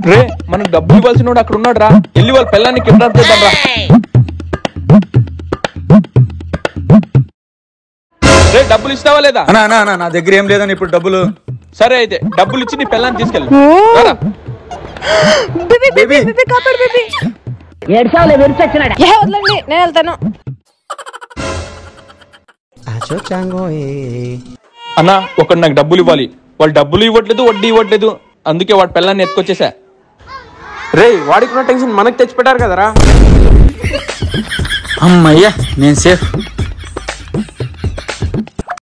రే మనకు డబ్బులు ఇవ్వాల్సిన వాడు అక్కడ ఉన్నాడు రా వెళ్ళి వాళ్ళ పిల్లాన్ని కిడ్నాప్ చేద్దాం రా రే డబ్బులు ఇస్తావా లేదా అన్నా అన్నా అన్నా నా దగ్గర ఏం లేదని ఇప్పుడు డబ్బులు సరే అయితే డబ్బులు ఇచ్చి నీ పిల్లాన్ని తీసుకెళ్ళు రారా. బేబీ బేబీ బేబీ కాపాడు బేబీ ఏడ్చావులే విరిచొచ్చినాడు ఏ వదలండి నేను వెళ్తాను అన్నా ఒకడు నాకు డబ్బులు ఇవ్వాలి వాళ్ళు డబ్బులు ఇవ్వట్లేదు వడ్డీ ఇవ్వట్లేదు అందుకే వాడి పిల్లాన్ని ఎత్తుకొచ్చేసా రే వాడికి ఉన్న టెన్షన్ మనకు తెచ్చిపెట్టారు కదరా అమ్మయ్యా నేను సేఫ్